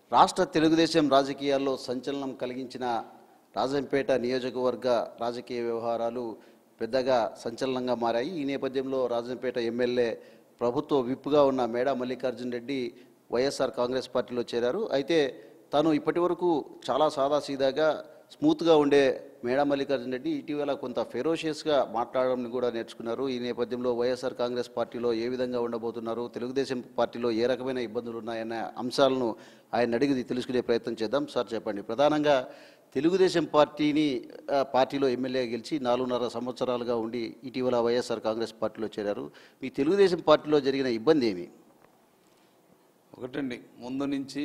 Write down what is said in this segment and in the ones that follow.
రాష్ట్ర తెలుగుదేశం రాజకీయాల్లో సంచలనం కలిగించిన రాజంపేట నియోజకవర్గ రాజకీయ వ్యవహారాలు పెద్దగా సంచలనంగా మారాయి ఈ నేపథ్యంలో రాజంపేట ఎమ్మెల్యే ప్రభుత్వ విప్పుగా ఉన్న మేడా మల్లికార్జున్ రెడ్డి వైఎస్ఆర్ కాంగ్రెస్ పార్టీలో చేరారు అయితే తాను ఇప్పటివరకు చాలా సాదాసీదాగా స్మూత్గా ఉండే మేడా మల్లికార్జున రెడ్డి ఇటీవల కొంత ఫెరోషియస్గా మాట్లాడడం కూడా నేర్చుకున్నారు ఈ నేపథ్యంలో వైఎస్ఆర్ కాంగ్రెస్ పార్టీలో ఏ విధంగా ఉండబోతున్నారు తెలుగుదేశం పార్టీలో ఏ రకమైన ఇబ్బందులు ఉన్నాయన్న అంశాలను ఆయన అడిగి తెలుసుకునే ప్రయత్నం చేద్దాం సార్ చెప్పండి ప్రధానంగా తెలుగుదేశం పార్టీని ఆ, పార్టీలో ఎమ్మెల్యే గెలిచి నాలుగున్నర సంవత్సరాలుగా ఉండి ఇటీవల వైఎస్ఆర్ కాంగ్రెస్ పార్టీలో చేరారు మీ తెలుగుదేశం పార్టీలో జరిగిన ఇబ్బంది ఏమి ఒకటండి ముందు నుంచి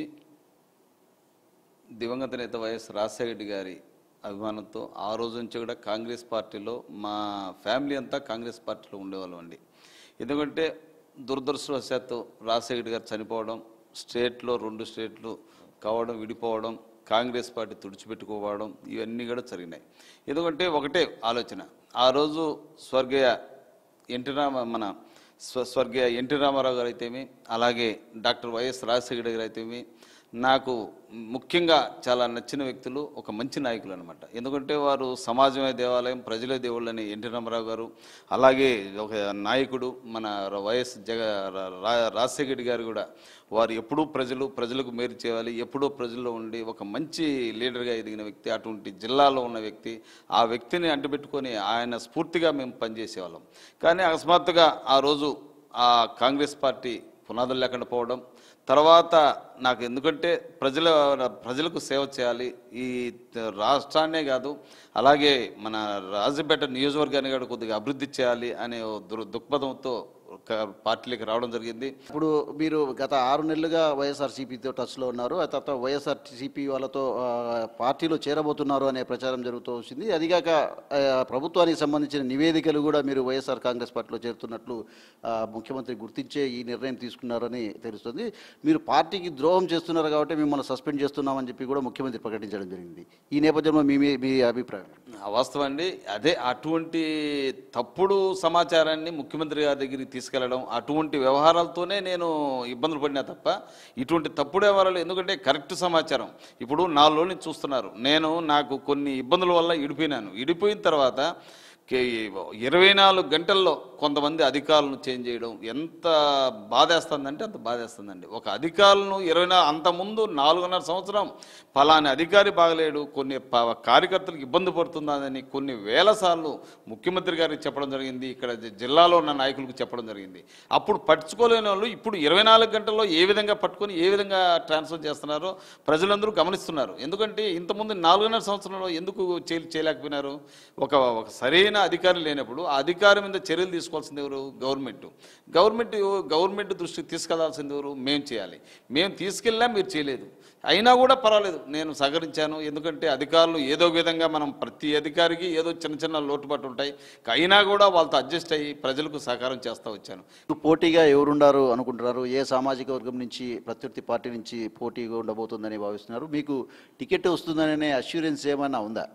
దివంగత నేత వైఎస్ రాజశేఖర రెడ్డి గారి అభిమానంతో ఆ రోజు నుంచి కూడా కాంగ్రెస్ పార్టీలో మా ఫ్యామిలీ అంతా కాంగ్రెస్ పార్టీలో ఉండేవాళ్ళం అండి ఎందుకంటే దురదృష్టవశాత్తు రాజశేఖర రెడ్డి గారు చనిపోవడం స్టేట్లో రెండు స్టేట్లు కావడం విడిపోవడం కాంగ్రెస్ పార్టీ తుడిచిపెట్టుకోవడం ఇవన్నీ కూడా జరిగినాయి ఎందుకంటే ఒకటే ఆలోచన ఆ రోజు స్వర్గీయ ఎన్టీ రామ మన స్వ స్వర్గీయ ఎన్టీ రామారావు గారు అయితేమి అలాగే డాక్టర్ వైఎస్ రాజశేఖర గారు అయితేమి నాకు ముఖ్యంగా చాలా నచ్చిన వ్యక్తులు ఒక మంచి నాయకులు అనమాట ఎందుకంటే వారు సమాజమే దేవాలయం ప్రజలే దేవుళ్ళు అని ఎన్టీ రామారావు గారు అలాగే ఒక నాయకుడు మన వైఎస్ జగ రా- రా- రాజశేఖర రెడ్డి గారు కూడా వారు ఎప్పుడూ ప్రజలు ప్రజలకు మేలు చేయాలి ఎప్పుడూ ప్రజల్లో ఉండి ఒక మంచి లీడర్గా ఎదిగిన వ్యక్తి అటువంటి జిల్లాలో ఉన్న వ్యక్తి ఆ వ్యక్తిని అంటిపెట్టుకొని ఆయన స్ఫూర్తిగా మేము పనిచేసేవాళ్ళం కానీ అకస్మాత్తుగా ఆ రోజు ఆ కాంగ్రెస్ పార్టీ పునాదులు లేకుండా పోవడం తర్వాత నాకు ఎందుకంటే ప్రజల ప్రజలకు సేవ చేయాలి ఈ రాష్ట్రాన్నే కాదు అలాగే మన రాజపేట నియోజకవర్గాన్ని కూడా కొద్దిగా అభివృద్ధి చేయాలి అనే ఓ దుర్ దృక్పథంతో ఒక పార్టీలోకి రావడం జరిగింది ఇప్పుడు మీరు గత ఆరు నెలలుగా వైఎస్ఆర్సీపీతో టచ్లో ఉన్నారు ఆ తర్వాత వైఎస్ఆర్సీపీ వాళ్ళతో ఆ, పార్టీలో చేరబోతున్నారు అనే ప్రచారం జరుగుతూ వచ్చింది అదిగాక ఆ, ప్రభుత్వానికి సంబంధించిన నివేదికలు కూడా మీరు వైఎస్ఆర్ కాంగ్రెస్ పార్టీలో చేరుతున్నట్లు ఆ, ముఖ్యమంత్రి గుర్తించే ఈ నిర్ణయం తీసుకున్నారని తెలుస్తుంది మీరు పార్టీకి ద్రోహం చేస్తున్నారు కాబట్టి మిమ్మల్ని సస్పెండ్ చేస్తున్నామని చెప్పి కూడా ముఖ్యమంత్రి ప్రకటించడం జరిగింది ఈ నేపథ్యంలో మీ మీ- మీ అభిప్రాయం ఆ వాస్తవం అండి అదే అటువంటి తప్పుడు సమాచారాన్ని ముఖ్యమంత్రి గారి దగ్గరికి తీసుకెళ్లడం అటువంటి వ్యవహారాలతోనే నేను ఇబ్బందులు పడినా తప్ప ఇటువంటి తప్పుడు వ్యవహారాలు ఎందుకంటే కరెక్ట్ సమాచారం ఇప్పుడు నాలుగు రోజుల నుంచి చూస్తున్నారు నేను నాకు కొన్ని ఇబ్బందుల వల్ల ఇడిపోయినాను ఇడిపోయిన తర్వాత కే- ఇరవై నాలుగు గంటల్లో కొంతమంది అధికారులను చేంజ్ చేయడం ఎంత బాధేస్తుందంటే అంత బాధేస్తుందండి ఒక అధికారులను ఇరవై నా అంతకుముందు నాలుగున్నర సంవత్సరం ఫలాని అధికారి బాగలేడు కొన్ని ప- కార్యకర్తలకు ఇబ్బంది పడుతుందని కొన్ని వేల సార్లు ముఖ్యమంత్రి గారికి చెప్పడం జరిగింది ఇక్కడ జి- జిల్లాలో ఉన్న నాయకులకు చెప్పడం జరిగింది అప్పుడు పట్టుకోలేని వాళ్ళు ఇప్పుడు ఇరవై నాలుగు గంటల్లో ఏ విధంగా పట్టుకొని ఏ విధంగా ట్రాన్స్ఫర్ చేస్తున్నారో ప్రజలందరూ గమనిస్తున్నారు ఎందుకంటే ఇంతకుముందు నాలుగున్నర సంవత్సరంలో ఎందుకు చే- చేయలేకపోయినారు ఒక ఒక సరైన అధికారి లేనప్పుడు ఆ అధికారి మీద చర్యలు తీసుకోవాల్సింది ఎవరు గవర్నమెంట్ గవర్నమెంట్ గవర్నమెంట్ దృష్టికి తీసుకెళ్లాల్సింది ఎవరు మేము చేయాలి మేము తీసుకెళ్ళినా మీరు చేయలేదు అయినా కూడా పర్వాలేదు నేను సహకరించాను ఎందుకంటే అధికారులు ఏదో విధంగా మనం ప్రతి అధికారికి ఏదో చిన్న చిన్న లోటుపాటు ఉంటాయి అయినా కూడా వాళ్ళతో అడ్జస్ట్ అయ్యి ప్రజలకు సహకారం చేస్తూ వచ్చాను ఇప్పుడు పోటీగా ఎవరుండారు అనుకుంటున్నారు ఏ సామాజిక వర్గం నుంచి ప్రత్యర్థి పార్టీ నుంచి పోటీగా ఉండబోతుందని భావిస్తున్నారు మీకు టికెట్ వస్తుందనే అష్యూరెన్స్ ఏమైనా ఉందా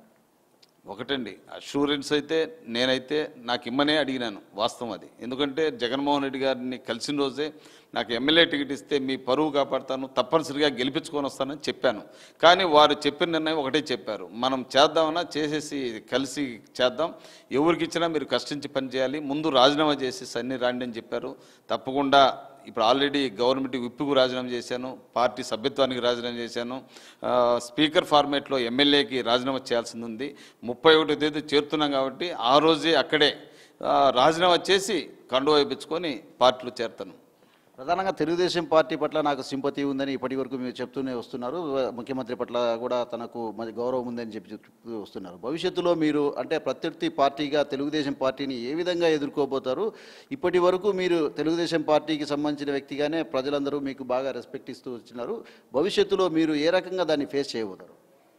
ఒకటండి అష్యూరెన్స్ అయితే నేనైతే నాకు ఇమ్మనే అడిగినాను వాస్తవం అది ఎందుకంటే జగన్మోహన్ రెడ్డి గారిని కలిసిన రోజే నాకు ఎమ్మెల్యే టికెట్ ఇస్తే మీ పరువు కాపాడతాను తప్పనిసరిగా గెలిపించుకొని వస్తానని చెప్పాను కానీ వారు చెప్పిన నిర్ణయం ఒకటే చెప్పారు మనం చేద్దామన్నా చేసేసి కలిసి చేద్దాం ఎవరికి ఇచ్చినా మీరు కష్టించి పని చేయాలి ముందు రాజీనామా చేసి అన్ని రాండి అని చెప్పారు తప్పకుండా ఇప్పుడు ఆల్రెడీ గవర్నమెంట్ విప్పుకు రాజీనామా చేశాను పార్టీ సభ్యత్వానికి రాజీనామా చేశాను ఆ, స్పీకర్ ఫార్మేట్లో ఎమ్మెల్యేకి రాజీనామా చేయాల్సింది ఉంది ముప్పై ఒకటో తేదీ చేరుతున్నాం కాబట్టి ఆ రోజే అక్కడే ఆ, రాజీనామా చేసి కండువా వేయించుకొని పార్టీలో చేరుతాను ప్రధానంగా తెలుగుదేశం పార్టీ పట్ల నాకు సింపతి ఉందని ఇప్పటి వరకు మీరు చెప్తూనే వస్తున్నారు ముఖ్యమంత్రి పట్ల కూడా తనకు మరి గౌరవం ఉందని చెప్పి చెప్తూ వస్తున్నారు భవిష్యత్తులో మీరు అంటే ప్రత్యర్థి పార్టీగా తెలుగుదేశం పార్టీని ఏ విధంగా ఎదుర్కోబోతారు ఇప్పటి వరకు మీరు తెలుగుదేశం పార్టీకి సంబంధించిన వ్యక్తిగానే ప్రజలందరూ మీకు బాగా రెస్పెక్ట్ ఇస్తూ వచ్చినారు భవిష్యత్తులో మీరు ఏ రకంగా దాన్ని ఫేస్ చేయబోతారు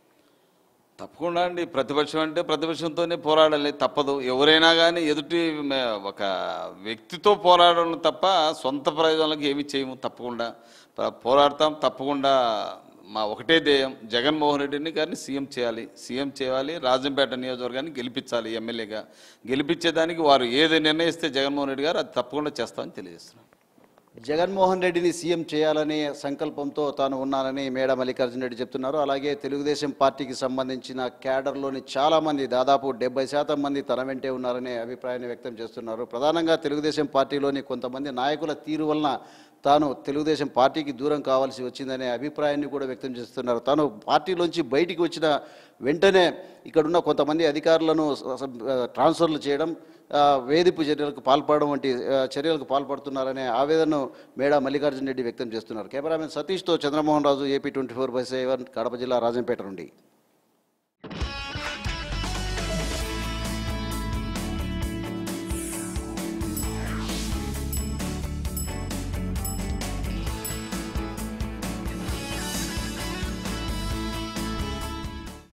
తప్పకుండా అండి ప్రతిపక్షం అంటే ప్రతిపక్షంతోనే పోరాడాలి తప్పదు ఎవరైనా కానీ ఎదుటి మే- ఒక వ్యక్తితో పోరాడడం తప్ప సొంత ప్రయోజనాలకు ఏమి చేయము తప్పకుండా ప- పోరాడతాం తప్పకుండా మా ఒకటే ధ్యేయం జగన్మోహన్ రెడ్డిని గారిని సీఎం చేయాలి సీఎం చేయాలి రాజంపేట నియోజకవర్గాన్ని గెలిపించాలి ఎమ్మెల్యేగా గెలిపించేదానికి వారు ఏది నిర్ణయిస్తే జగన్మోహన్ రెడ్డి గారు అది తప్పకుండా చేస్తామని తెలియజేస్తున్నాను జగన్మోహన్ రెడ్డిని సీఎం చేయాలనే సంకల్పంతో తాను ఉన్నానని మేడ మల్లికార్జున రెడ్డి చెప్తున్నారు అలాగే తెలుగుదేశం పార్టీకి సంబంధించిన క్యాడర్లోని చాలామంది దాదాపు డెబ్బై శాతం మంది తన వెంటే ఉన్నారనే అభిప్రాయాన్ని వ్యక్తం చేస్తున్నారు ప్రధానంగా తెలుగుదేశం పార్టీలోని కొంతమంది నాయకుల తీరు వలన తాను తెలుగుదేశం పార్టీకి దూరం కావాల్సి వచ్చిందనే అభిప్రాయాన్ని కూడా వ్యక్తం చేస్తున్నారు తాను పార్టీలోంచి బయటికి వచ్చిన వెంటనే ఇక్కడున్న కొంతమంది అధికారులను స- స- ట్రాన్స్ఫర్లు చేయడం ఆ, వేధింపు చర్యలకు పాల్పడడం వంటి ఆ, చర్యలకు పాల్పడుతున్నారనే ఆవేదనను మేడా మల్లికార్జున రెడ్డి వ్యక్తం చేస్తున్నారు కెమెరామెన్ సతీష్తో Chandramohan Raju AP twenty four by seven Kadapa జిల్లా రాజంపేట నుండి